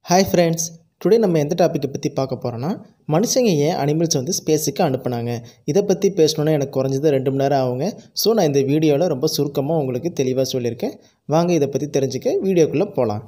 hi friends today நம்ம எந்த டாப்பிக்கை பற்றி பார்க்க போகிறோன்னா மனுஷங்க ஏன் அனிமல்ஸ் வந்து ஸ்பேஸுக்கு அனுப்புனாங்க இதை பற்றி பேசணுன்னா எனக்கு குறைஞ்சது ரெண்டு மணி நேரம் ஆகுங்க ஸோ நான் இந்த வீடியோவில் ரொம்ப சுருக்கமாக உங்களுக்கு தெளிவாக சொல்லியிருக்கேன் வாங்க இதை பற்றி தெரிஞ்சுக்க வீடியோக்குள்ளே போகலாம்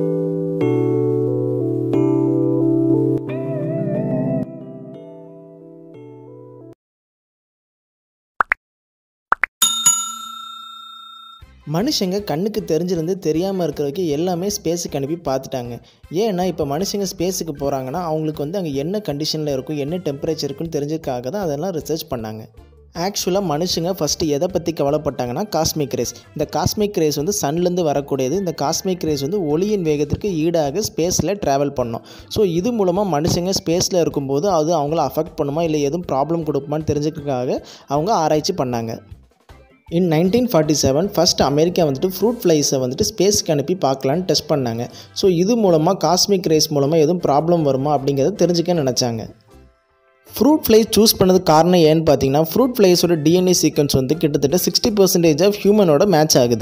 மனுஷங்க கண்ணுக்கு தெரிஞ்சிருந்து தெரியாமல் இருக்கிறதுக்கு எல்லாமே ஸ்பேஸுக்கு அனுப்பி பார்த்துட்டாங்க ஏன்னா இப்போ மனுஷங்க ஸ்பேஸுக்கு போகிறாங்கன்னா அவங்களுக்கு வந்து அங்கே என்ன கண்டிஷனில் இருக்கும் என்ன டெம்பரேச்சர் இருக்குன்னு தெரிஞ்சதுக்காக தான் அதெல்லாம் ரிசர்ச் பண்ணாங்க ஆக்சுவலாக மனுஷங்க ஃபஸ்ட்டு எதை பற்றி கவலைப்பட்டாங்கன்னா காஸ்மிக் ரேஸ் இந்த காஸ்மிக் ரேஸ் வந்து சன்லேருந்து வரக்கூடியது இந்த காஸ்மிக் ரேஸ் வந்து ஒளியின் வேகத்திற்கு ஈடாக ஸ்பேஸில் ட்ராவல் பண்ணோம் ஸோ இது மூலமாக மனுஷங்க ஸ்பேஸில் இருக்கும்போது அது அவங்கள அஃபெக்ட் பண்ணுமா இல்லை எதுவும் ப்ராப்ளம் கொடுக்குமான்னு தெரிஞ்சுக்கிறதுக்காக அவங்க ஆராய்ச்சி பண்ணாங்க in nineteen forty seven first America வந்துட்டு ஃப்ரூட் ஃப்ளைஸை வந்துட்டு ஸ்பேஸ்க்கு அனுப்பி பார்க்கலான்னு டெஸ்ட் பண்ணாங்க ஸோ இது மூலமாக காஸ்மிக் ரேஸ் மூலமாக எதுவும் ப்ராப்ளம் வருமா அப்படிங்கிறத தெரிஞ்சுக்க நினச்சாங்க ஃப்ரூட் ஃப்ளை சூஸ் பண்ணது காரணம் ஏன்னு பார்த்தீங்கன்னா ஃப்ரூட் ஃப்ளைஸோட டிஎன்ஏ சீக்வன்ஸ் வந்து கிட்டத்தட்ட சிக்ஸ்டி பர்சன்டேஜ் ஆஃப் ஹியூமனோட மேட்ச் ஆகுது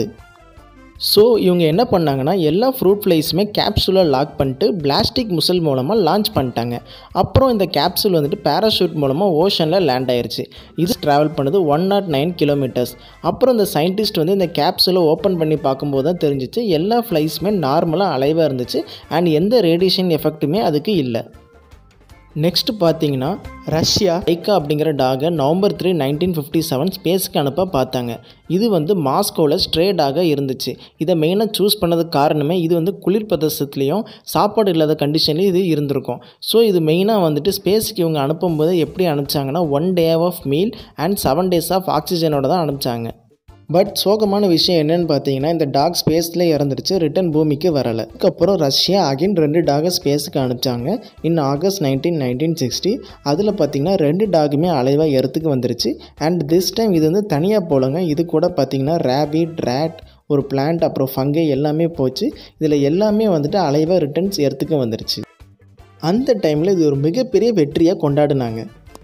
ஸோ இவங்க என்ன பண்ணாங்கன்னா எல்லா ஃப்ரூட் ஃப்ளைஸுமே கேப்சூலாக லாக் பண்ணிட்டு பிளாஸ்டிக் முசல் மூலமாக லான்ச் பண்ணிட்டாங்க அப்புறம் இந்த கேப்சூல் வந்துட்டு பேராஷூட் மூலமாக ஓஷனில் லேண்ட் ஆயிருச்சு இது ட்ராவல் பண்ணுது ஒன் நாட் நைன் கிலோமீட்டர்ஸ் அப்புறம் இந்த சயின்டிஸ்ட் வந்து இந்த கேப்சூலை ஓப்பன் பண்ணி பார்க்கும்போது தான் தெரிஞ்சிச்சு எல்லா ஃப்ளைஸுமே நார்மலாக அலைவாக இருந்துச்சு அண்ட் எந்த ரேடியேஷன் எஃபெக்ட்டுமே அதுக்கு இல்லை நெக்ஸ்ட் பார்த்தீங்கன்னா ரஷ்யா ஐக்கா அப்படிங்கிற டாகை November three nineteen fifty seven ஸ்பேஸ்க்கு அனுப்ப பார்த்தாங்க இது வந்து மாஸ்கோவில் ஸ்ட்ரே டாகாக இருந்துச்சு இதை மெயினாக சூஸ் பண்ணதுக்கு காரணமே இது வந்து குளிர் பிரதேசத்துலேயும் சாப்பாடு இல்லாத கண்டிஷன்லேயும் இது இருந்திருக்கும் ஸோ இது மெயினாக வந்துட்டு ஸ்பேஸுக்கு இவங்க அனுப்பும்போது எப்படி அனுப்பிச்சாங்கன்னா one day of meal and seven days of ஆக்சிஜனோட தான் அனுப்பிச்சாங்க பட் சோகமான விஷயம் என்னன்னு பார்த்தீங்கன்னா இந்த டாக் ஸ்பேஸில் இறந்துருச்சு ரிட்டன் பூமிக்கு வரலை அதுக்கப்புறம் ரஷ்யா அகைன் ரெண்டு டாகை ஸ்பேஸுக்கு அனுப்பிச்சாங்க in August nineteen nineteen sixty அதில் பார்த்தீங்கன்னா ரெண்டு டாகுமே அலைவாக எர்த்துக்கு வந்துருச்சு அண்ட் திஸ் டைம் இது வந்து தனியாக போலங்க இது கூட பார்த்தீங்கன்னா ரேபிட் ரேட் ஒரு பிளான்ட் அப்புறம் ஃபங்கை எல்லாமே போச்சு இதில் எல்லாமே வந்துட்டு அலைவாக ரிட்டர்ன்ஸ் எர்த்துக்கு வந்துருச்சு அந்த டைமில் இது ஒரு மிகப்பெரிய வெற்றியாக கொண்டாடினாங்க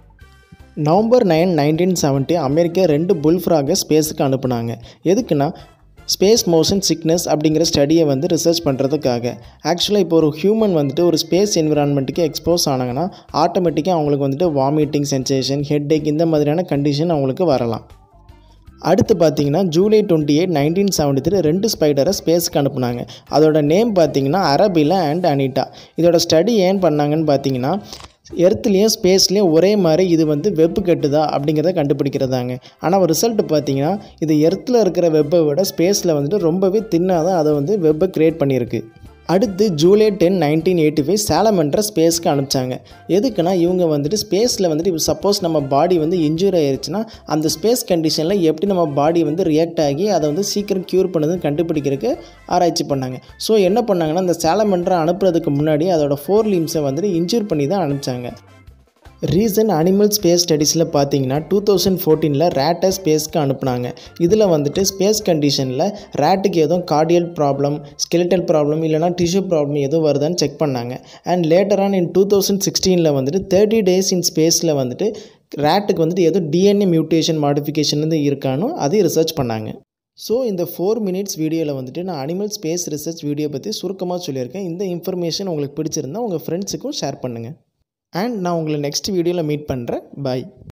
November nine nineteen seventy America ரெண்டு புல்ஃப்ராகை ஸ்பேஸுக்கு அனுப்புனாங்க எதுக்குன்னா ஸ்பேஸ் மோஷன் சிக்னஸ் அப்படிங்கிற ஸ்டடியை வந்து ரிசர்ச் பண்ணுறதுக்காக ஆக்சுவலாக இப்போ ஒரு ஹியூமன் வந்துட்டு ஒரு ஸ்பேஸ் என்விரான்மெண்ட்டுக்கு எக்ஸ்போஸ் ஆனாங்கன்னா ஆட்டோமேட்டிக்காக அவங்களுக்கு வந்துட்டு வாமிட்டிங் சென்சேஷன் ஹெட் இந்த மாதிரியான கண்டிஷன் அவங்களுக்கு வரலாம் அடுத்து பார்த்தீங்கன்னா July twenty eight nineteen seventy three ரெண்டு ஸ்பைடரை ஸ்பேஸ்க்கு அனுப்புனாங்க அதோட நேம் பார்த்தீங்கன்னா அரபிலா அண்ட் அனிட்டா இதோட ஸ்டடி ஏன் பண்ணாங்கன்னு பார்த்தீங்கன்னா எர்த்துலேயும் ஸ்பேஸ்லேயும் ஒரே மாதிரி இது வந்து வெப்பு கட்டுதா அப்படிங்கிறத கண்டுபிடிக்கிறதாங்க ஆனால் ரிசல்ட் பார்த்தீங்கன்னா இது எர்த்தில் இருக்கிற வெப்பை விட ஸ்பேஸில் வந்துட்டு ரொம்பவே தின்னாக தான் அதை வந்து வெப்பை க்ரியேட் பண்ணியிருக்கு அடுத்து July ten nineteen eighty five சேலமன்ற ஸ்பேஸ்க்கு அனுப்பிச்சாங்க எதுக்குன்னா இவங்க வந்துட்டு ஸ்பேஸில் வந்துட்டு இப்போ சப்போஸ் நம்ம பாடி வந்து இன்ஜூரி ஆயிடுச்சுன்னா அந்த ஸ்பேஸ் கண்டிஷனில் எப்படி நம்ம பாடி வந்து ரியாக்ட் ஆகி அதை வந்து சீக்கிரம் க்யூர் பண்ணதுன்னு கண்டுபிடிக்கிறதுக்கு ஆராய்ச்சி பண்ணாங்க ஸோ என்ன பண்ணாங்கன்னா அந்த சேலமன்ற அனுப்புறதுக்கு முன்னாடி அதோட ஃபோர் லீம்ஸை வந்துட்டு இன்ஜூர் பண்ணி தான் அனுப்பிச்சாங்க ரீசன் அனிமல் ஸ்பேஸ் ஸ்டடீஸில் பார்த்தீங்கன்னா டூ தௌசண்ட் ஃபோர்டீனில் ரேட்டை ஸ்பேஸ்க்கு அனுப்புனாங்க இதில் வந்துட்டு ஸ்பேஸ் கண்டிஷனில் ரேட்டுக்கு எதுவும் கார்டியல் ப்ராப்ளம் ஸ்கெலிட்டல் ப்ராப்ளம் இல்லைனா டிஷ்யூ ப்ராப்ளம் எதுவும் வருதான்னு செக் பண்ணாங்க and later on in two thousand சிக்ஸ்டீனில் வந்துட்டு தேர்ட்டி டேஸ் இன் ஸ்பேஸில் வந்துட்டு ரேட்டுக்கு வந்துட்டு எதுவும் டிஎன்ஏ மியூட்டேஷன் மாடிஃபிகேஷன் வந்து இருக்கானோ அதையும் ரிசர்ச் பண்ணாங்க ஸோ இந்த ஃபோர் மினிட்ஸ் வீடியோவில் வந்துட்டு நான் அனிமல் ஸ்பேஸ் ரிசர்ச் வீடியோ பற்றி சுருக்கமாக சொல்லியிருக்கேன் இந்த இன்ஃபர்மேஷன் உங்களுக்கு பிடிச்சிருந்தா உங்கள் ஃப்ரெண்ட்ஸுக்கும் ஷேர் பண்ணுங்கள் அண்ட் நான் உங்களை நெக்ஸ்ட் வீடியோவில் மீட் பண்ணுறேன் பாய்